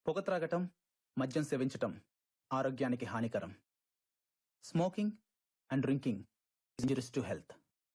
పొగ త్రాగటం మద్యం సేవించటం ఆరోగ్యానికి హానికరం smoking and drinking injuries to health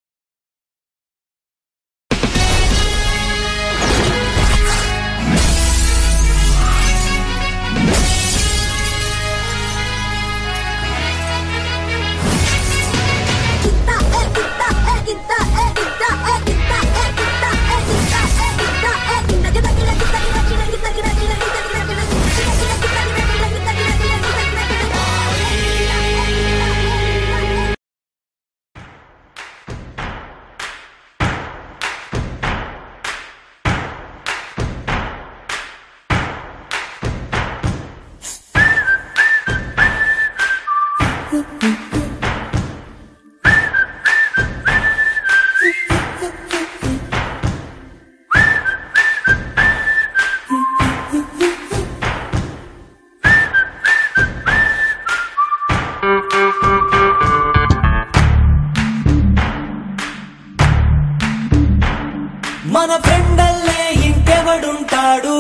మన ఫ్రెండల్లే ఇంకెవడుంటాడు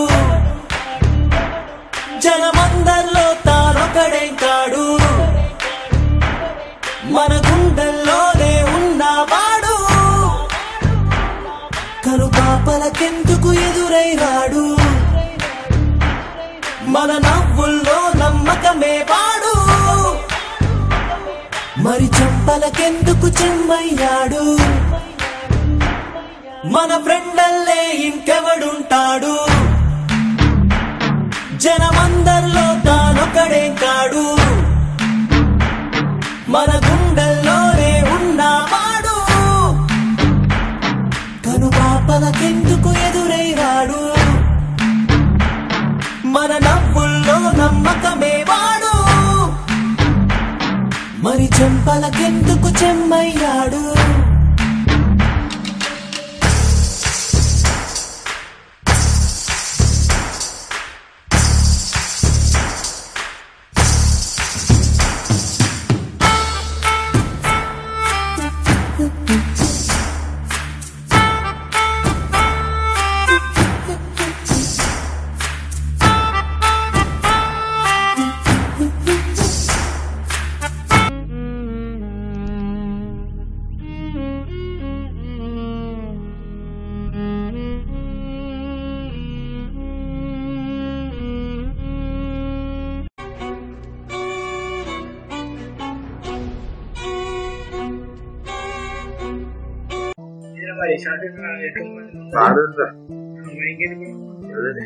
జనమందరిలో తానొకడే కాడు మన గుండెల్లోనే ఉన్నవాడు కనుపాపలకెందుకు ఎదురై రాడు మన నవ్వుల్లో నమ్మకమే వాడు మరి చంపలకెందుకు చెమ్మయ్యాడు మన ఫ్రెండల్లే ఇంకెవడుంటాడు జనమందరిలో తానొకడే కాడు మన గుండెల్లోనే ఉన్నవాడు కను పాపలకెందుకు ఎదురై రాడు మన నవ్వుల్లో నమ్మకమే వాడు మరి చెంపలకెందుకు చెమ్మయ్యాడు మరి షాపింగ్ ఎక్కువ మంది రాడురా. మరి ఇంకెందుకు ఎవరిది?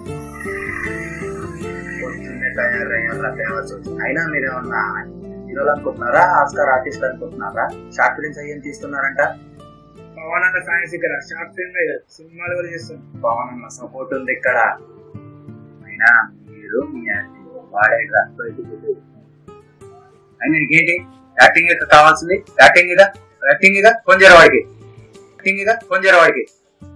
పొద్దున్నే తయారయ్యారా తేవచ్చు. అయినా మీరేమన్నా హీరోలు అనుకుంటున్నారా ఆస్కార్ ఆర్టిస్ట్ అనుకుంటున్నారా షార్ట్ ఫిలిమ్స్ అయ్యేం తీస్తున్నారంట పవన్ అన్న ఫ్యాన్స్ ఇక్కడ షార్ట్ ఫిల్మ్ సినిమాలు కూడా చేస్తాం పవన్ అన్న సపోర్ట్ ఉంది ఇక్కడ అయినా మీరు మీ యాక్టింగ్ వాడే అయినా నీకేంటి యాక్టింగ్ ఇక కావాల్సింది యాక్టింగ్ ఇదా యాక్టింగ్ ఇదా కొంచెం వాడికి యాక్టింగ్ ఇదా కొంచెం వాడికి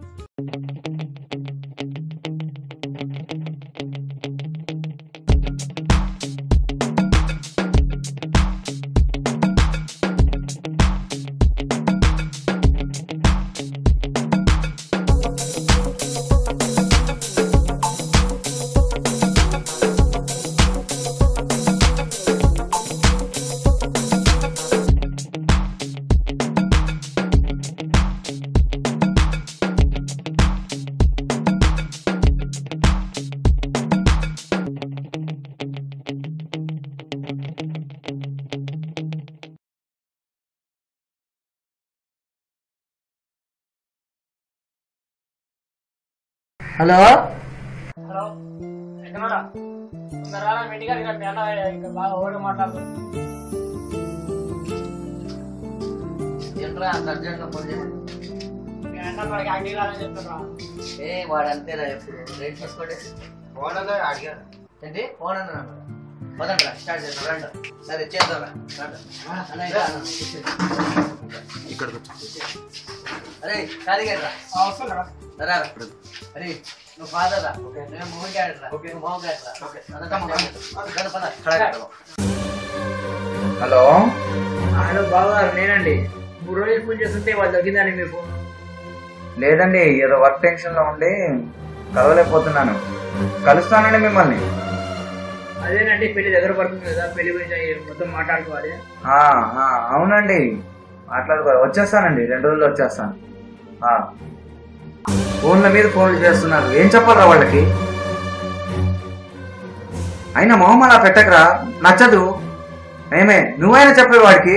హలో హలో ఎక్కడరా తొందరగా మీ ఇంటికి ఇక్కడ మీ అన్న ఇక్కడ బాగా ఓడి మాట్లాడుతుంది ఏంట్రా అంత అర్జెంట్ ఫోన్ చేసి మీ అన్న మనకి యాక్టివ్ కాదని చెప్తున్నా ఏ వాడు అంతేరా ఎప్పుడు రేట్ తీసుకోండి ఫోన్ అన్నా అడిగాడు ఏంటి ఫోన్ అన్నా పదండి రా స్టార్ట్ చేద్దాం రండి సరే చేద్దాం రా రండి. అన్న, ఇట్రా అన్న. అరే ఖాళీగా రా వస్తుందా రా రా. అరే నువ్వు ఫాదర్ రా నేను మొహం క్యారెట్ రా నువ్వు మొహం క్యారెట్ రా పద ఖడా హలో హలో బావగారు నేనండి మూడు రోజులు ఫోన్ చేస్తుంటే వాళ్ళు తగ్గిందండి మీ ఫోన్ లేదండి ఏదో వర్క్ టెన్షన్ లో ఉండి కలవలేకపోతున్నాను కలుస్తానండి మిమ్మల్ని అదేనండి పెళ్లి దగ్గర పడుతుంది కదా పెళ్లి గురించి అయ్యి మొత్తం మాట్లాడుకోవాలి ఆ, ఆ, అవునండి మాట్లాడుకో వచ్చేస్తానండి రెండు రోజులు వచ్చేస్తాను ఆ. ఫోన్ల మీద ఫోన్లు చేస్తున్నారు ఏం చెప్పాలరా వాళ్ళకి అయినా మొహం అలా పెట్టకరా నచ్చదు ఏమే నువ్వైనా చెప్పే వాడికి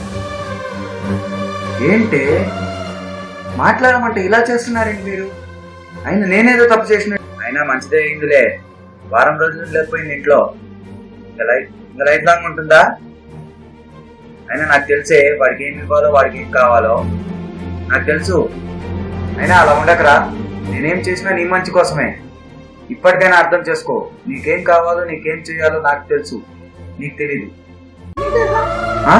ఏంటి మాట్లాడమంటే ఇలా చేస్తున్నారేంటి మీరు అయినా నేనేదో తప్పు చేసిన అయినా మంచిదే అయిందిలే వారం రోజులు లేకపోయింది ఇంట్లో ఇంకా లైఫ్ ఇంకా లైఫ్ లాంగ్ ఉంటుందా అయినా నాకు తెలిసే వాడికి ఏం ఇవ్వాలో వాడికి ఏం కావాలో నాకు తెలుసు అయినా అలా ఉండకరా నేనేం చేసినా నీ మంచి కోసమే ఇప్పటికైనా అర్థం చేసుకో నీకేం కావాలో నీకేం చేయాలో నాకు తెలుసు నీకు తెలీదు ఆ?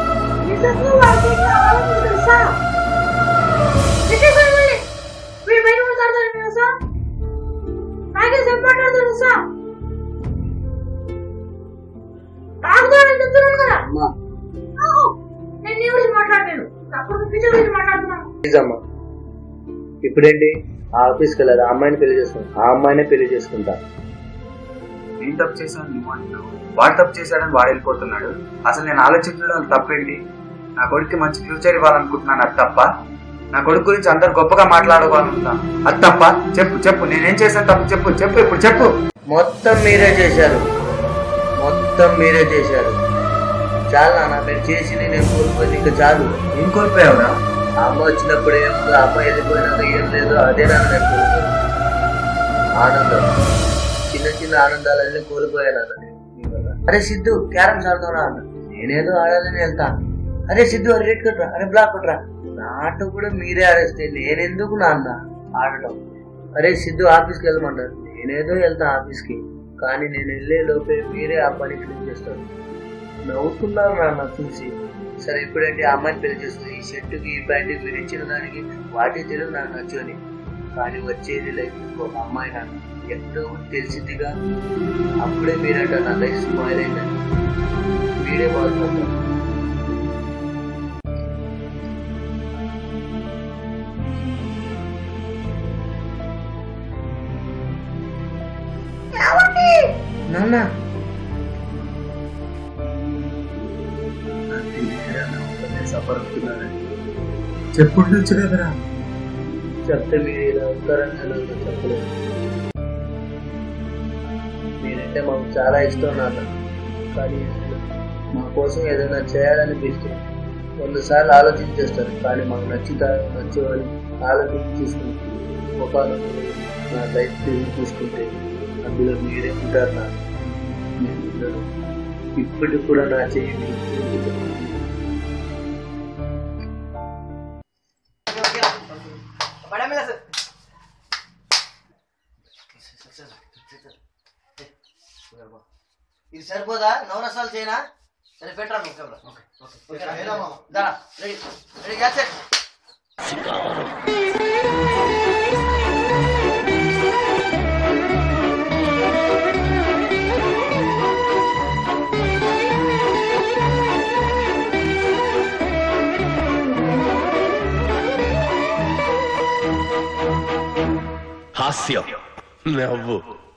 ప్లీజ్ అమ్మా ఇప్పుడేంటి ఆ ఆఫీస్కి వెళ్ళాలి ఆ అమ్మాయిని పెళ్లి చేసుకుంటా ఆ అమ్మాయినే పెళ్లి చేసుకుంటా నేను తప్పు చేశాను నువ్వు అంటున్నావు వాడు తప్పు చేశాడని వాడు వెళ్ళిపోతున్నాడు అసలు నేను ఆలోచించడం తప్పేంటి నా కొడుక్కి మంచి ఫ్యూచర్ ఇవ్వాలనుకుంటున్నాను అది తప్ప నా కొడుకు గురించి అందరు గొప్పగా మాట్లాడుకోవాలనుకుంటాను అది తప్ప చెప్పు చెప్పు నేనేం చేశాను తప్పు చెప్పు చెప్పు ఇప్పుడు చెప్పు మొత్తం మీరే చేశారు మొత్తం మీరే చేశారు చాలా నాన్న మీరు చేసింది నేను కోల్పోయింది ఇంకా చాలు ఏం కోల్పోయావురా ఆ అమ్మ వచ్చినప్పుడు ఏం ఉంది, ఆ అమ్మ వెళ్ళిపోయినాక ఏం లేదు అదే నాన్న నేను కోల్పోయాను ఆనందం చిన్న చిన్న ఆనందాలన్నీ కోల్పోయాను అన్న నేను మీ వల్ల. అరే సిద్ధు క్యారమ్స్ ఆడుతున్నారా అన్న నేనేదో ఆడాలని వెళ్తా అరే సిద్ధు అరే రెడ్ కొట్రా అరే బ్లాక్ కొట్రా నాటు కూడా మీరే ఆడేస్తే నేనెందుకు నాన్న ఆడటం అరే సిద్ధు ఆఫీస్కి వెళ్ళమంటారు నేనేదో వెళ్తా ఆఫీస్కి కానీ నేను వెళ్ళే లోపే మీరే ఆ పని క్లీన్ చేస్తారు నవ్వుతున్నారు నాన్న చూసి సరే ఎప్పుడంటే ఆ అమ్మాయిని పెళ్లి చేస్తుంది ఈ షర్టుకి ఈ ప్యాంటుకి మీరు ఇచ్చిన దానికి వాటి తెలుగు నాకు నచ్చని కానీ వచ్చేది లైఫ్ ఇంకొక అమ్మాయి నాకు ఎంతో తెలిసిందిగా అప్పుడే మీరంట నా లైఫ్ స్పాయిల్ అయిందని మీరే బాధపడతారు నాన్న చెప్పుడు నుంచి కదరా చెప్తే మీరు ఇలా ఉంటారని నేను అసలు చెప్పలేదు మీరంటే మాకు చాలా ఇష్టం నాన్న కానీ మా కోసం ఏదైనా చేయాలనిపిస్తుంది వంద సార్లు ఆలోచించేస్తారు కానీ మాకు నచ్చుతా నచ్చేవాళ్ళు ఆలోచించి తీసుకుని ఒక నా లైఫ్ తిరిగి చూసుకుంటే అందులో మీరే ఉంటారు నా నేను ఉండను. ఇప్పటికి కూడా నా చెయ్యి మీకు ఇది సరిపోదా నవరసాలు చేయనా సరే పెట్టరా నువ్వు కెమెరా దారా రెడీ రెడీ గ్యాస్ సెట్ హాస్యం నవ్వు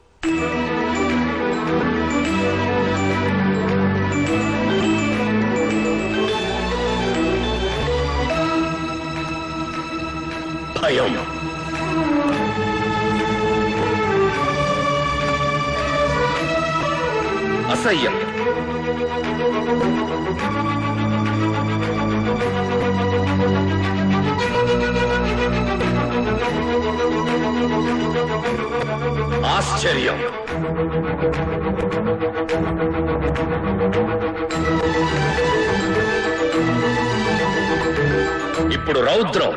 భయం అసహ్యం ఆశ్చర్యం ఇప్పుడు రౌద్రం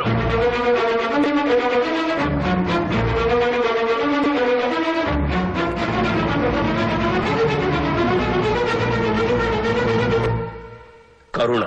కరుణ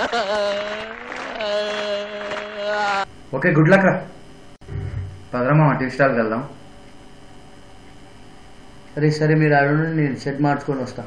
ఓకే గుడ్ లక్ రా పదరమ్మా టీ స్టాల్కి వెళ్దాం సరే సరే మీరు అడుగు నేను సెట్ మార్చుకొని వస్తా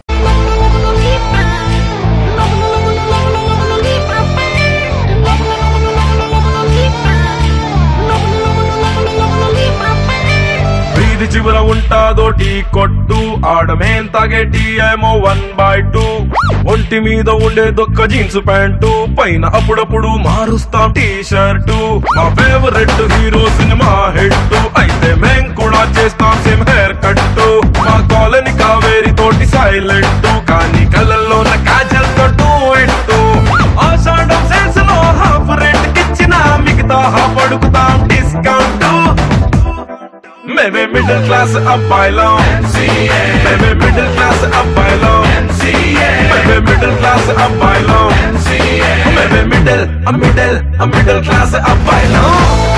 వీధి చివర ఉంటాదో టీ కొట్టు ఆడమేం తాగే టీ ఏమో వన్ బై టూ ఒంటి మీద ఉండే దొక్క జీన్స్ ప్యాంటు పైన అప్పుడప్పుడు మారుస్తాం టీ షర్టు మా ఫేవరెట్ హీరో సినిమా హిట్ అయితే మేం కూడా చేస్తాం సేమ్ హెయిర్ కట్ మా కాలనీ కావేరి తోటి సైలెంట్ కానీ కళ్ళల్లో నా కాజల్ తోటు ఇట్టు ఆషాఢం సేల్స్ లో హాఫ్ రేట్ కిచ్చిన మిగతా హాఫ్ అడుగుతాం డిస్కౌంట్ మేమే మిడిల్ క్లాస్ అబ్బాయిలం మేమే మిడిల్ క్లాస్ అబ్బాయిలం మేమే మిడిల్ క్లాస్ అబ్బాయిలం మేమే మిడిల్ మిడిల్ మిడిల్ క్లాస్ అబ్బాయిలం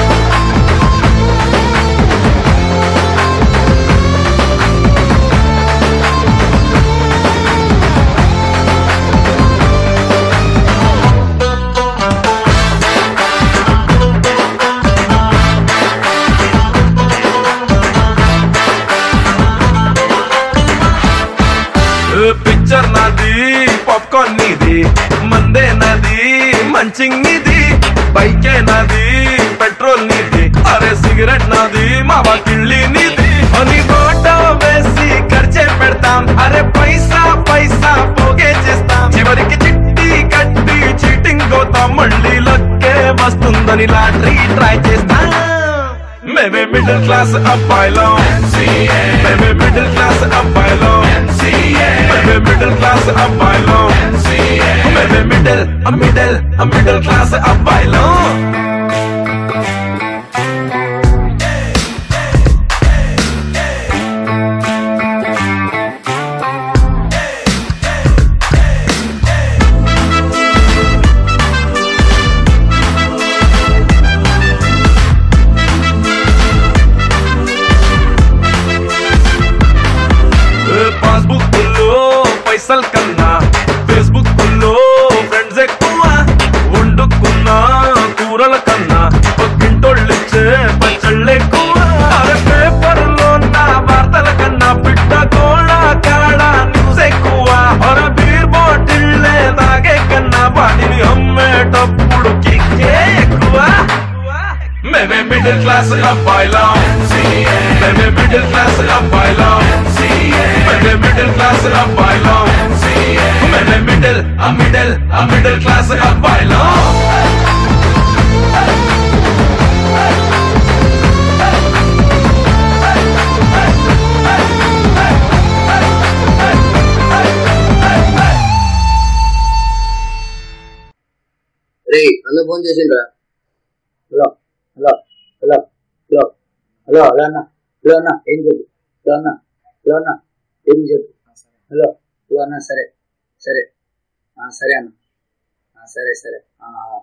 పిక్చర్ నాది పాప్కార్న్ నీది మందే నాది మంచింగ్ నీది బైకే నాది పెట్రోల్ నీది అరే సిగరెట్ నాది మా కిళ్ళి నీది అని నోట వేసి ఖర్చే పెడతాం అరే పైసా పైసా పోగే చేస్తాం చివరికి చిట్టి కట్టి చీటింగ్ పోతాం మళ్ళీ లక్కే వస్తుందని లాటరీ ట్రై చేస్తాం మేమే మిడిల్ క్లాస్ అబ్బాయిలం మేమే మిడిల్ క్లాస్ అబ్బాయిలం మేమే మిడిల్ క్లాస్ అబ్బాయిలం మేమే మిడిల్ మిడిల్ మిడిల్ క్లాస్ అబ్బాయిలం పాస్బుక్ లో పైసల్ కన్నా ఫేస్బుక్ లో ఫ్రెండ్స్ ఎక్కువ వండుకున్న కూరల కన్నా పక్కింటోళ్ళు ఇచ్చే పచ్చళ్ళు ఎక్కువ అరే పేపర్ లో నా వార్తల కన్నా పిట్ట గోళ కాడ న్యూస్ ఎక్కువ అరే బీర్ బాటిల్లే తాగే కన్నా వాటిని అమ్మేటప్పుడు కిక్కే ఎక్కువ మేమే మిడిల్ క్లాస్ అబ్బాయిలం మేమే మిడిల్ క్లాస్ అబ్బాయిలం మేమే మిడిల్ క్లాస్ అబ్బాయిలం మేమే మిడిల్ ఆ మిడిల్ ఆ మిడిల్ క్లాస్ అబ్బాయిలం రే అన్న ఫోన్ చేసిండ్రా hello hello hello hello hello hello అన్న హలో అన్న ఏం చెప్పు హలో అన్న హలో అన్న ఏం చెప్పు హలో హలో అన్న సరే సరే ఆ, సరే అన్న ఆ, సరే సరే ఆ, ఆ.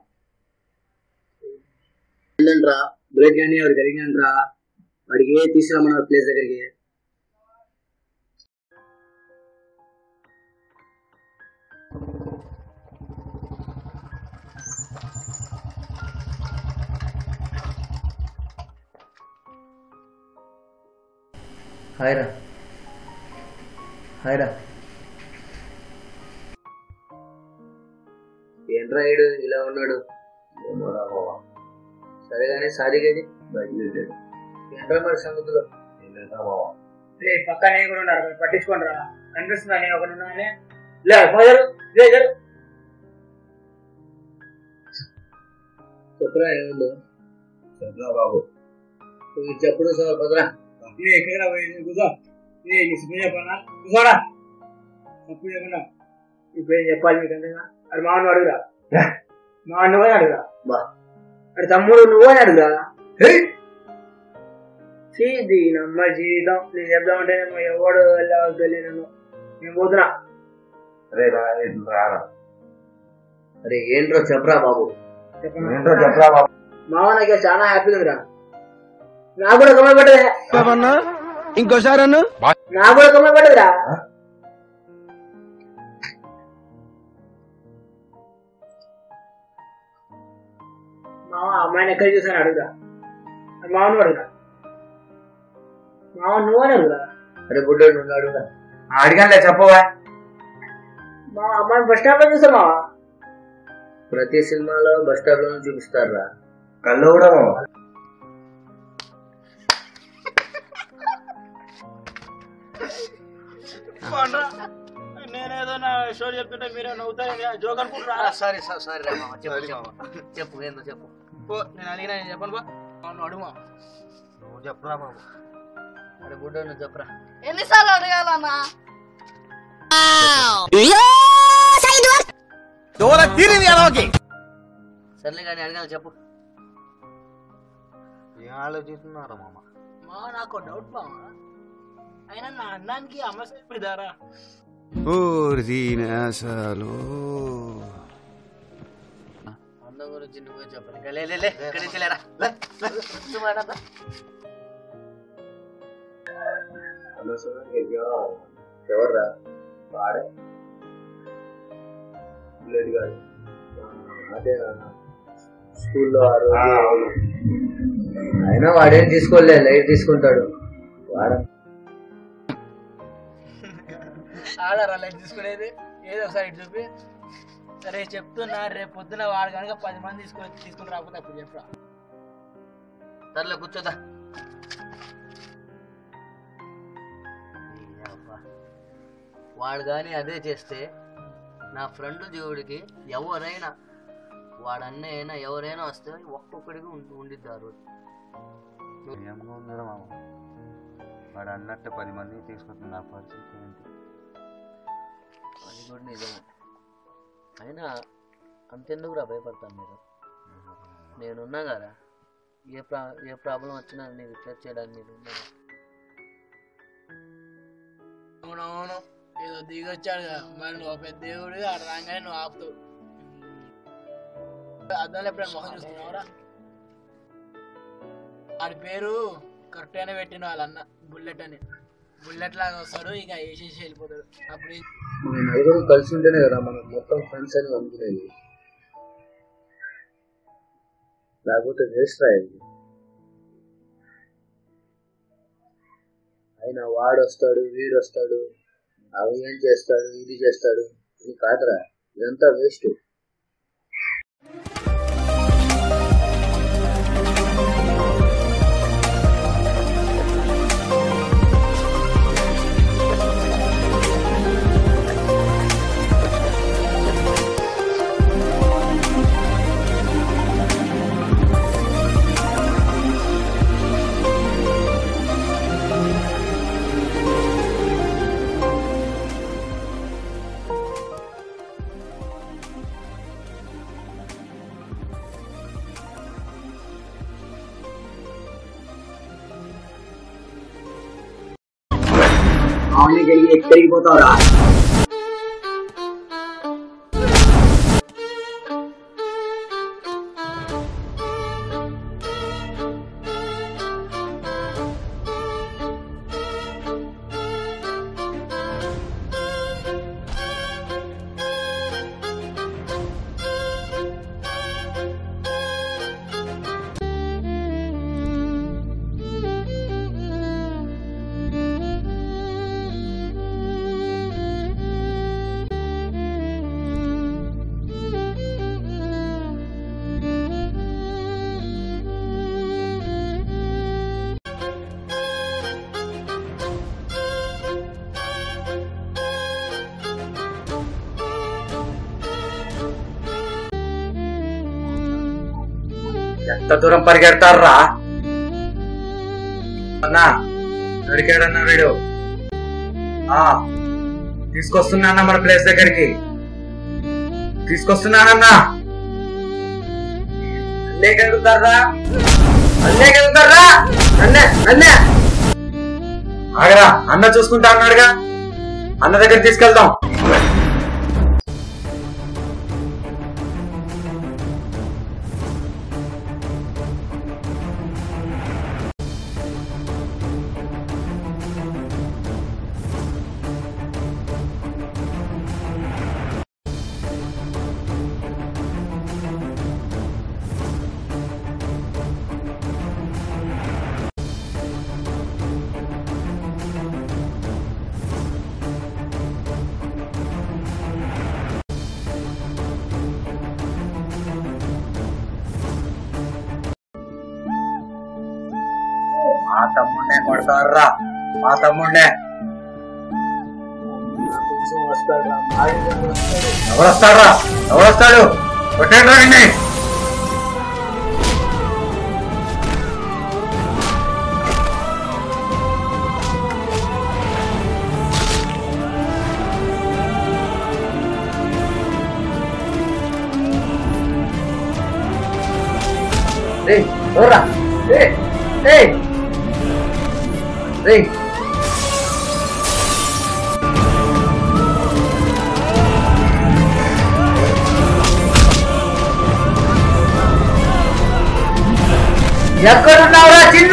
ఏంటంట్రా బ్రేక్ కానీ వాడు కలిగినంట్రా వాడికి ఏ తీసుకురమ్మన్నారు ప్లేస్ దగ్గరికి హాయ్ రా హాయ్ రా ఏంట్రా ఈడు ఇలా ఉన్నాడు సరే కానీ సారీ గది ఏంట్రా మరి సంగతులు రే పక్క నేను కూడా ఉన్నారు కొంచెం పట్టించుకోండి రా కనిపిస్తుందా నేను ఒకటి ఉన్నానే లే పోయారు లే జరు చెప్పురా ఏముందో బాబు నువ్వు చెప్పుడు సార్ పదరా ఏ ఎక్కడ పోయింది కూర్చో ఏ నీ సిగ్గు చెప్పాలా కూర్చోడా తప్పు చెప్పకుండా ఇప్పుడు ఏం చెప్పాలి మీకు అంతేగా అది మామూలు అడుగురా మా నువ్వే అడుగురా బా. అది తమ్ముడు నువ్వే అడుగురా చీది నమ్మ జీవితం నేను చెప్దామంటే ఎవడు వెళ్ళవద్దు నేను నేను పోతున్నా అరే ఏంట్రో చెప్పరా బాబు చెప్పనా చెప్పరా బాబు మామ నాకు చాలా హ్యాపీగా ఉందిరా నాకు కూడా కమ్మ పడ్డదే ఇంకోసారి అన్న నాకు కూడా కమ్మ పడ్డదిరా మామ అమ్మాయిని ఎక్కడ చూసాను అడుగుదా అది మామను అడుగుదా మామ నువ్వు అని అడుగుదా అరే బుడ్డోడు నువ్వు అడుగురా అడిగానులే చెప్పవా మా అమ్మాయిని బస్ స్టాప్ లో చూసా మామ ప్రతి సినిమాలో బస్ స్టాప్ లో చూపిస్తారా కళ్ళు కూడా మామ. నేనేదో నా షో చెప్తుంటే మీరే నవ్వుతారు జోక్ అనుకుంటారా సారీ సారీ రా మామ చెప్పు చెప్పు చెప్పు ఏందో చెప్పు పో నేను అడిగినా నేను చెప్పను పో అవును అడుగు మామ నువ్వు చెప్పురా మామ అరే బుడ్డోడు నువ్వు చెప్పురా ఎన్నిసార్లు అడగాలన్నా సర్లే కానీ అడగాలి చెప్పు ఏం ఆలోచిస్తున్నారా మామ మా నాకు డౌట్ మామ అయినా నా అన్నానికి అమ్మ చెప్పిదారా అందం గురించి నువ్వే చెప్పు ఇంకా లే లే, లే ఇక్కడి నుంచి లేరా లే, లే, కూర్చో మేడం, రా. ఎవర్రా వాడే లేదు కాదు అదేనా స్కూల్లో ఆ రోజు అయినా వాడేం తీసుకోలే లైట్ తీసుకుంటాడు వాడ ఆడారా లైట్ తీసుకునేది ఏదో ఒకసారి ఇటు చూపి సరే చెప్తున్నా రేపు పొద్దున వాడు కనుక పది మంది తీసుకొని తీసుకుని రాకపోతే అప్పుడు చెప్పరా సర్లే కూర్చోదా వాడు కానీ అదే చేస్తే నా ఫ్రెండ్ దేవుడికి ఎవరైనా వాడు అన్న అయినా ఎవరైనా వస్తే ఒక్కొక్కడికి ఉండి ఉండిద్దారు ఏమన్నా మామ వాడు అన్నట్టు పది మంది తీసుకొస్తుంది నా పరిస్థితి ఏంటి అది కూడా నిజమే అయినా అంతెందుకురా భయపడతాను మీరు నేనున్నా కదా ఏ ప్రా ఏ ప్రాబ్లం వచ్చినా నీకు రిపేర్ చేయడానికి నేను ఉన్నాను అవునవును ఏదో దిగొచ్చాడు కదా మరి నువ్వు ఒక పెద్ద దేవుడు ఆడ రాగానే నువ్వు ఆపుతావు అద్దంలో ఎప్పుడైనా మొహం చూసుకున్నావురా ఆడి పేరు కరెక్ట్ గానే పెట్టిన వాళ్ళ అన్న బుల్లెట్ అని బుల్లెట్ లాగా వస్తాడు ఇక వేసేసి వెళ్ళిపోతాడు అప్పుడు ఏం- మన నలుగురు కలిసి ఉంటేనే కదా మనం మొత్తం ఫ్రెండ్స్ అని అనుకునేది లేకపోతే వేస్ట్ రాయింది అయినా వాడు వస్తాడు వీడు వస్తాడు అవి ఏం చేస్తాడు ఇది చేస్తాడు ఇది కాదురా ఇదంతా వేస్ట్ ఆవునికి వెళ్ళి ఎక్కడికి పోతావురా ఎంత దూరం పరిగెడతారా అన్నా దొరికాడన్నా వీడు ఆ తీసుకొస్తున్నానా మన ప్లేస్ దగ్గరికి తీసుకొస్తున్నానన్నా అన్నే కలుగుతారా అన్నే కలుగుతారా అన్నే అన్నే ఆగరా అన్న చూసుకుంటా అన్నాడుగా అన్న దగ్గర తీసుకెళ్దాం మా తమ్ముడే కొడతారా మా తమ్ముడే నా కోసం వస్తాడు రా మా ఇంటికి వస్తాడు ఎవరొస్తారా ఎవరొస్తాడు కొట్టండి రండి రేయ్ ఎవరా రేయ్ రేయ్ రేయ్ ఎక్కడున్నావురా చిన్న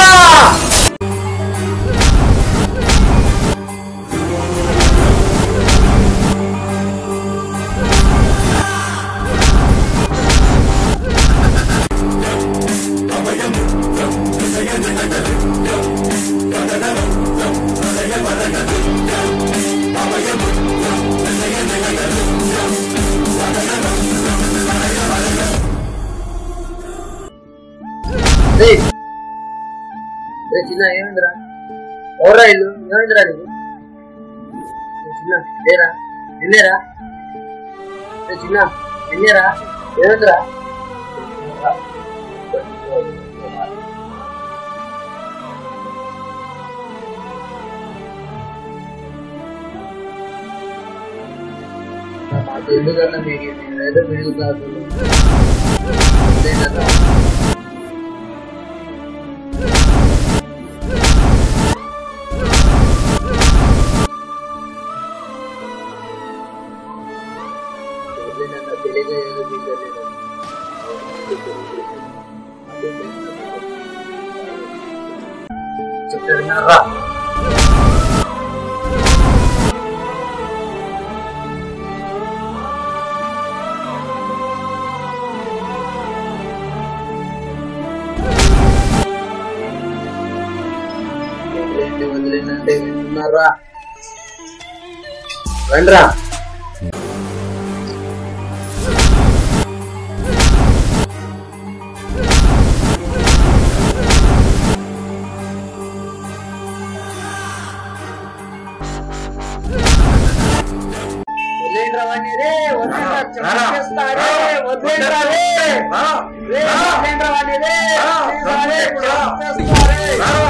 రేయ్ రేయ్ చిన్న ఏమైందిరా ఎవరా ఇల్లు ఏమైందిరా నీకు రేయ్ చిన్న లేరా నిన్నేరా రేయ్ చిన్న నిన్నేరా ఏమైందిరా మాకు ఎందుకన్నా మీకు నేనైతే మిడిల్ క్లాస్ అదేనన్నా వదిలేనన్నా తెలియక ఏదో తీసేయలేను చెప్తారా వదిలేండి వదిలేనంటే వింటున్నారా రండ్రా వదిలేండ్రా వాడిని రే వదిలేండ్రా చంపేస్తా రే వదిలేండ్రా రే రే వదిలేండ్రా వాడిని రే చంపేస్తా రే చంపేస్తా రే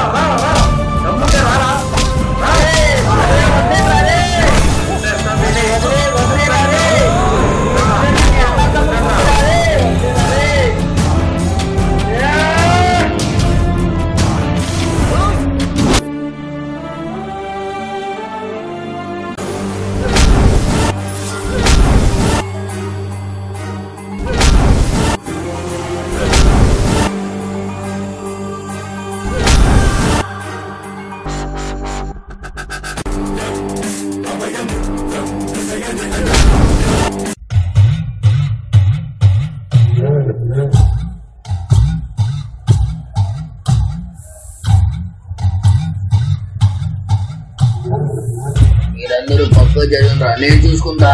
మీరందరూ పక్క జరగరా నేను చూసుకుంటా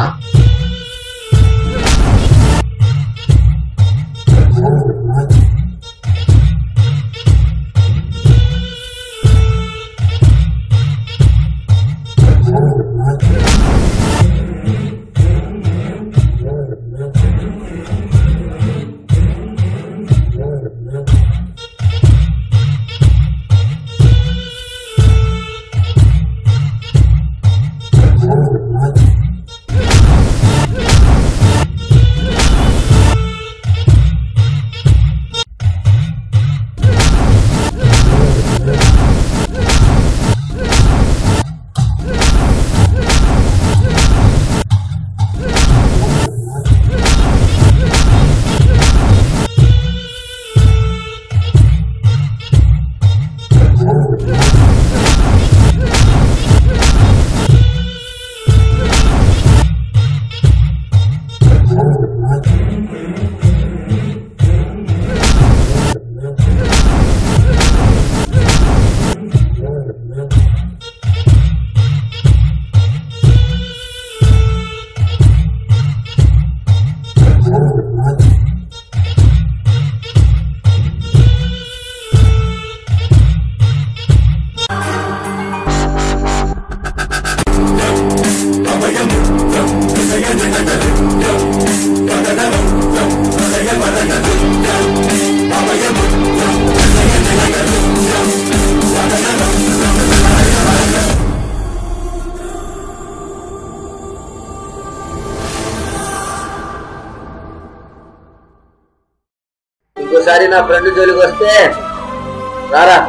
ఇంకోసారి నా ఫ్రెండ్ జోలికి వస్తే రారా